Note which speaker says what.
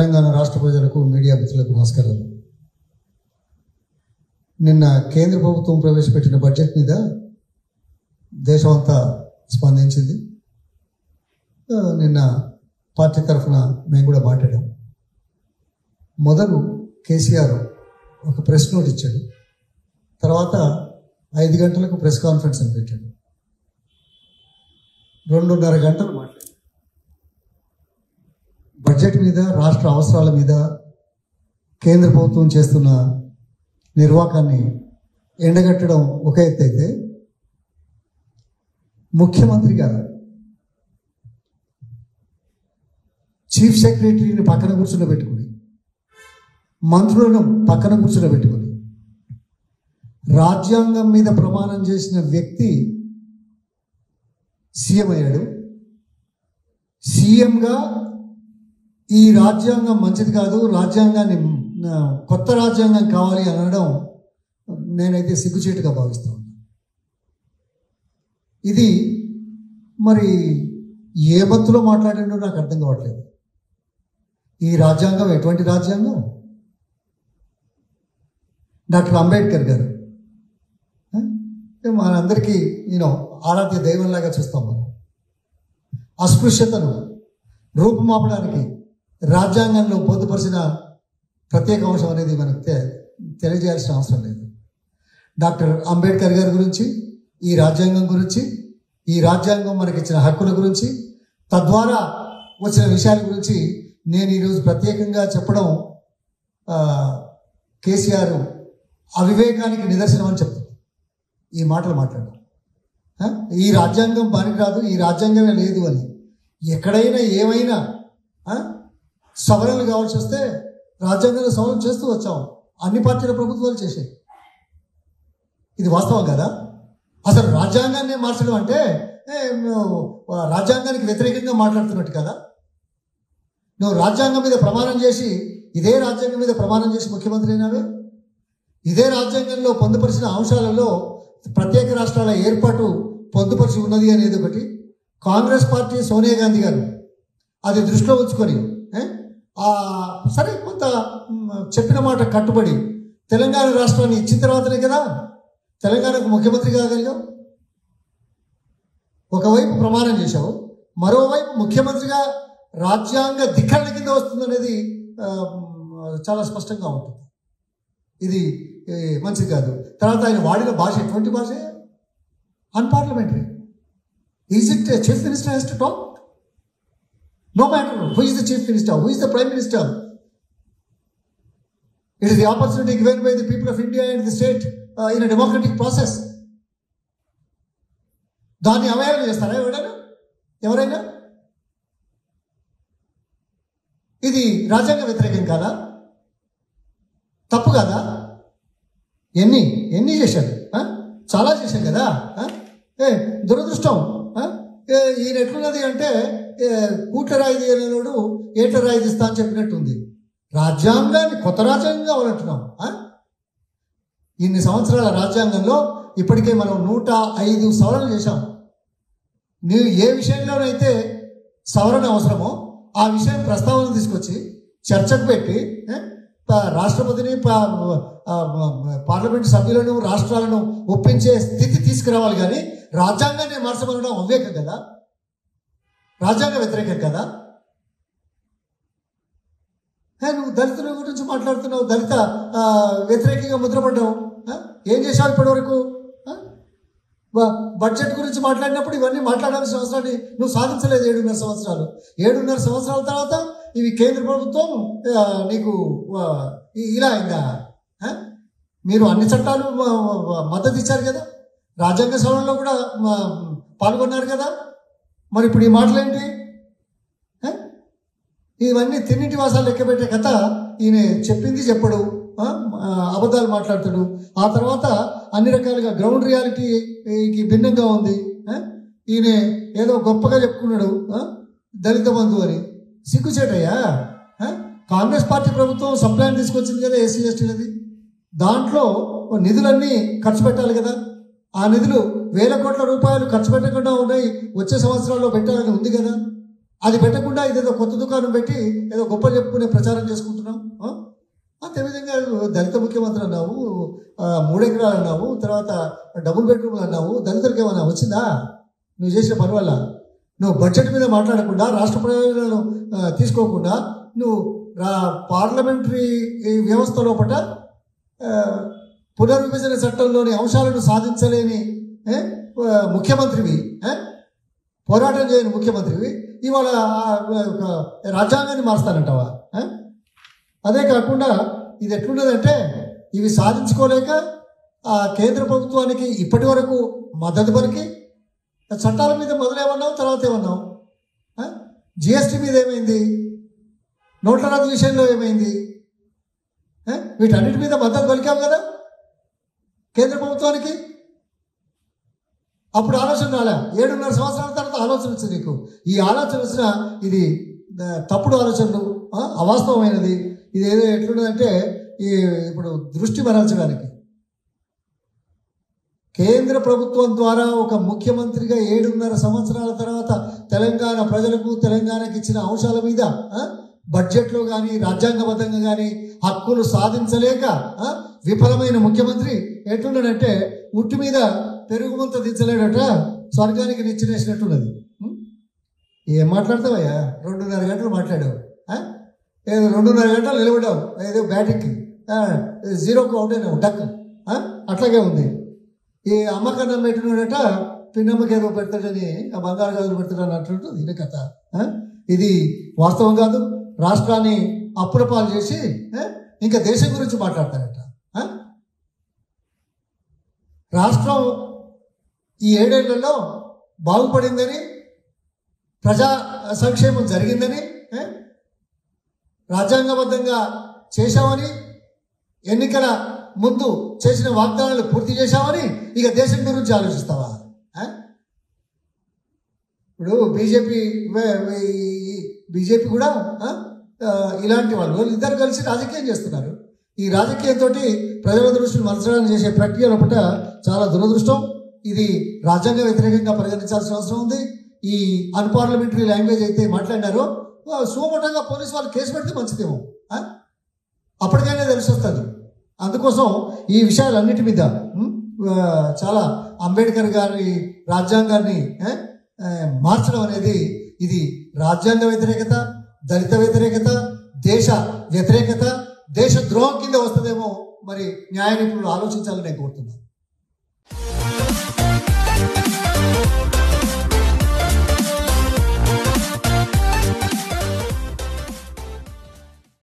Speaker 1: తెలంగాణ రాష్ట్ర ప్రజలకు మీడియా మిత్రులకు నమస్కారాలు నిన్న కేంద్ర ప్రభుత్వం ప్రవేశపెట్టిన బడ్జెట్ మీద దేశం అంతా స్పందించింది ఆ, నిన్న పార్టీ తరఫున మేము కూడా మాట్లాడాం మొదలు కేసీఆర్ ఒక ప్రెస్ నోట్ ఇచ్చాడు తర్వాత ఐదు గంటలకు ప్రెస్ కాన్ఫరెన్స్ అని పెట్టాడు రెండున్నర గంటలు మాట్లాడాడు బడ్జెట్ మీద రాష్ట్ర అవసరాల మీద కేంద్ర ప్రభుత్వం చేస్తున్న నిర్వాకాన్ని ఎండగట్టడం ఒక ఎత్తు అయితే ముఖ్యమంత్రిగా చీఫ్ సెక్రటరీని పక్కన కూర్చుని పెట్టుకుని మంత్రులను పక్కన కూర్చుని పెట్టుకుని రాజ్యాంగం మీద ప్రమాణం చేసిన వ్యక్తి సీఎం అయ్యాడు సీఎంగా ఈ రాజ్యాంగం మంచిది కాదు రాజ్యాంగాన్ని ఆ, కొత్త రాజ్యాంగం కావాలి అని అనడం నేనైతే సిగ్గుచేటుగా భావిస్తా ఉన్నాను ఇది మరి ఏ బత్తులో మాట్లాడిండో నాకు అర్థం కావట్లేదు ఈ రాజ్యాంగం ఎటువంటి రాజ్యాంగం డాక్టర్ అంబేద్కర్ గారు ఆ? మనందరికీ యూనో ఆరాధ్య దైవంలాగా చూస్తాం మనం అస్పృశ్యతను రూపుమాపడానికి రాజ్యాంగంలో పొందుపరిచిన ప్రత్యేక అంశం అనేది మనకు తె- తెలియజేయాల్సిన అవసరం లేదు డాక్టర్ అంబేద్కర్ గారి గురించి ఈ రాజ్యాంగం గురించి ఈ రాజ్యాంగం మనకిచ్చిన హక్కుల గురించి తద్వారా వచ్చిన విషయాల గురించి నేను ఈరోజు ప్రత్యేకంగా చెప్పడం ఆ, కేసీఆర్ అవివేకానికి నిదర్శనం అని చెప్తాను ఈ మాటలు మాట్లాడడం ఆ? ఈ రాజ్యాంగం పనికిరాదు ఈ రాజ్యాంగమే లేదు అని ఎక్కడైనా ఏమైనా ఆ? సవరణలు కావాల్సి వస్తే రాజ్యాంగంలో సవరణ చేస్తూ వచ్చాం అన్ని పార్టీల ప్రభుత్వాలు చేసాయి ఇది వాస్తవం కదా అసలు రాజ్యాంగాన్ని మార్చడం అంటే ఏ, నువ్వు రాజ్యాంగానికి వ్యతిరేకంగా మాట్లాడుతున్నట్టు కదా నువ్వు రాజ్యాంగం మీద ప్రమాణం చేసి ఇదే రాజ్యాంగం మీద ప్రమాణం చేసి ముఖ్యమంత్రి అయినావే ఇదే రాజ్యాంగంలో పొందుపరిచిన అంశాలలో ప్రత్యేక రాష్ట్రాల ఏర్పాటు పొందుపరిచి ఉన్నది అనేది ఒకటి కాంగ్రెస్ పార్టీ సోనియా గాంధీ గారు అది దృష్టిలో ఉంచుకొని ఏ, ఆ, సరే కొంత మ్, చెప్పిన మాట కట్టుబడి తెలంగాణ రాష్ట్రాన్ని ఇచ్చిన తర్వాతనే కదా తెలంగాణకు ముఖ్యమంత్రి కాగలిగావు ఒకవైపు ప్రమాణం చేశావు మరోవైపు ముఖ్యమంత్రిగా రాజ్యాంగ ధిక్కరణ కింద వస్తుందనేది ఆ, మ్, చాలా స్పష్టంగా ఉంటుంది ఇది ఏ, మంచిది కాదు తర్వాత ఆయన వాడిన భాష ఎటువంటి భాష unparliamentary is it chief minister has to talk no matter who is the chief minister who is the prime minister it is the opportunity given by the people of India and the state in democratic process దాన్ని అవహేళన చేస్తారా ఎవరైనా ఎవరైనా ఇది రాజ్యాంగ వ్యతిరేకం కాదా తప్పు కాదా ఎన్ని ఎన్ని చేశారు ఆ? చాలా చేశాం కదా ఆ? ఏ దురదృష్టం ఆ? ఏ, ఈయన ఎట్లున్నది అంటే ఏ, కూట్ల రాయి తీయలేనోడు ఏట్ల రాయి తీస్తా అని చెప్పినట్టుంది రాజ్యాంగాన్ని కొత్త రాజ్యాంగం కావాలంటున్నాం ఆ? ఇన్ని సంవత్సరాల రాజ్యాంగంలో ఇప్పటికే మనం నూట ఐదు సవరణలు చేశాం నీవు ఏ విషయంలోనైతే సవరణ అవసరమో ఆ విషయం ప్రస్తావన తీసుకొచ్చి చర్చకు పెట్టి ఏ, ప- రాష్ట్రపతిని ప- ఆ, పార్లమెంట్ సభ్యులను రాష్ట్రాలను ఒప్పించే స్థితి తీసుకురావాలి కానీ రాజ్యాంగాన్ని మార్చమనడం అవివేకం కదా రాజ్యాంగ వ్యతిరేకం కదా ఏ, నువ్వు దళితుల గురించి మాట్లాడుతున్నావు దళిత ఆ, వ్యతిరేకంగా ముద్రపడ్డావు ఆ? ఏం చేశావు ఇప్పటి వరకు బడ్జెట్ గురించి మాట్లాడినప్పుడు ఇవన్నీ మాట్లాడాల్సిన అవసరాన్ని నువ్వు సాధించలేదు ఏడున్నర సంవత్సరాలు ఏడున్నర సంవత్సరాల తర్వాత ఇవి కేంద్ర ప్రభుత్వం ఆ, నీకు ఆ, ఇ- ఇలా అయిందా ఆ? మీరు అన్ని చట్టాలు ఆ, ఆ, మద్దతు ఇచ్చారు కదా రాజ్యాంగ సవరణలో కూడా ఆ, పాల్గొన్నారు కదా మరి ఇప్పుడు ఈ మాటలేంటి ఆ? ఇవన్నీ తిన్నింటి వాసాలు లెక్క పెట్టే కథ ఈయన చెప్పింది చెప్పడు ఆ? ఆ, అబద్ధాలు మాట్లాడతాడు ఆ తర్వాత అన్ని రకాలుగా గ్రౌండ్ రియాలిటీకి భిన్నంగా ఉంది ఆ? ఈయన ఏదో గొప్పగా చెప్పుకున్నాడు ఆ? దళిత బంధు అని సిగ్గుచేటయ్యా ఆ? కాంగ్రెస్ పార్టీ ప్రభుత్వం సప్లైన్ తీసుకొచ్చింది కదా ఎస్సీ ఎస్టీలది దాంట్లో నిధులన్నీ ఖర్చు పెట్టాలి కదా ఆ నిధులు వేల కోట్ల రూపాయలు ఖర్చు పెట్టకుండా ఉన్నాయి వచ్చే సంవత్సరాల్లో పెట్టాలని ఉంది కదా అది పెట్టకుండా ఇదేదో కొత్త దుకాణం పెట్టి ఏదో గొప్ప చెప్పుకునే ప్రచారం చేసుకుంటున్నాం ఆ? అదేవిధంగా దళిత ముఖ్యమంత్రి అన్నావు ఆ, మూడెకరాలు అన్నావు తర్వాత డబుల్ బెడ్రూమ్లు అన్నావు దళితులకి ఏమన్నా వచ్చిందా నువ్వు చేసిన పని వల్ల నువ్వు బడ్జెట్ మీద మాట్లాడకుండా రాష్ట్ర ప్రయోజనాలను ఆ, తీసుకోకుండా నువ్వు రా పార్లమెంటరీ ఈ వ్యవస్థ లోపల ఆ, పునర్విభజన చట్టంలోని అంశాలను సాధించలేని ఏ, ఆ, ముఖ్యమంత్రివి ఏ, పోరాటం చేయని ముఖ్యమంత్రివి ఇవాళ ఆ, ఒక రాజ్యాంగాన్ని మారుస్తానంటావా ఏ? అదే కాకుండా ఇది ఎట్లున్నదంటే ఇవి సాధించుకోలేక ఆ కేంద్ర ప్రభుత్వానికి ఇప్పటి వరకు మద్దతు పలికి చట్టాల మీద మొదలేమన్నావు తర్వాత ఏమన్నావు జిఎస్టీ మీద ఏమైంది నోట్ల రద్దు విషయంలో ఏమైంది ఆ? వీటన్నిటి మీద మద్దతు పలికావు కదా కేంద్ర ప్రభుత్వానికి అప్పుడు ఆలోచన రాలే ఏడున్నర సంవత్సరాల తర్వాత ఆలోచన వచ్చింది నీకు ఈ ఆలోచన వచ్చిన ఇది ఆ, తప్పుడు ఆలోచనలు ఆ, అవాస్తవమైనది ఇది ఏదో ఎట్లున్నదంటే ఈ ఇప్పుడు దృష్టి మరల్చడానికి కేంద్ర ప్రభుత్వం ద్వారా ఒక ముఖ్యమంత్రిగా ఏడున్నర సంవత్సరాల తర్వాత తెలంగాణ ప్రజలకు తెలంగాణకి ఇచ్చిన అంశాల మీద ఆ, బడ్జెట్లో కానీ రాజ్యాంగబద్ధంగా కానీ హక్కులు సాధించలేక ఆ, విఫలమైన ముఖ్యమంత్రి ఎట్లున్నాడంటే ఉట్టి మీద పెరుగుమంత దించలేడట స్వర్గానికి నిచ్చినేసినట్టున్నది ఉం? ఏం మాట్లాడతావయ్యా రెండున్నర గంటలు మాట్లాడావు ఆ? ఏదో రెండున్నర గంటలు నిలబడ్డావు ఏదో బ్యాటింగ్కి జీరోకు అవుట్ అయినావు డక్ ఆ? అట్లాగే ఉంది ఈ అమ్మకన్నం పెట్టినాడట పిన్నమ్మకి ఏదో పెడతాడని ఆ బంగారు గదులు పెడతాడని అంటుంటుంది ఇది కథ ఆ? ఇది వాస్తవం కాదు రాష్ట్రాన్ని అప్పుల పాలు చేసి ఆ? ఇంకా దేశం గురించి మాట్లాడతాడట ఆ? రాష్ట్రం ఈ ఏడేళ్లలో బాగుపడిందని ప్రజా సంక్షేమం జరిగిందని ఆ? రాజ్యాంగబద్ధంగా చేశామని ఎన్నికల ముందు చేసిన వాగ్దానాలు పూర్తి చేశామని ఇక దేశం గురించి ఆలోచిస్తావా ఆ? ఇప్పుడు బీజేపీ బీజేపీ కూడా ఆ? ఆ, ఇలాంటి వాళ్ళు వాళ్ళు ఇద్దరు కలిసి రాజకీయం చేస్తున్నారు ఈ రాజకీయంతో ప్రజల దృష్టిని మలచడానికి చేసే ప్రక్రియ లోపల చాలా దురదృష్టం ఇది రాజ్యాంగ వ్యతిరేకంగా పరిగణించాల్సిన అవసరం ఉంది ఈ అన్పార్లమెంటరీ లాంగ్వేజ్ అయితే మాట్లాడినారో ఆ, సుమోటంగా పోలీసు వాళ్ళు కేసు పెడితే మంచిదేమో ఆ? అప్పటికైనా తెలిసి వస్తుంది అందుకోసం ఈ విషయాలన్నిటి మీద ఉం, ఆ, చాలా అంబేద్కర్ గారి రాజ్యాంగాన్ని ఆ, ఆ, మార్చడం అనేది ఇది రాజ్యాంగ వ్యతిరేకత దళిత వ్యతిరేకత దేశ వ్యతిరేకత దేశ ద్రోహం కింద వస్తుందేమో మరి న్యాయ నిపుణులు ఆలోచించాలని నేను కోరుతున్నాను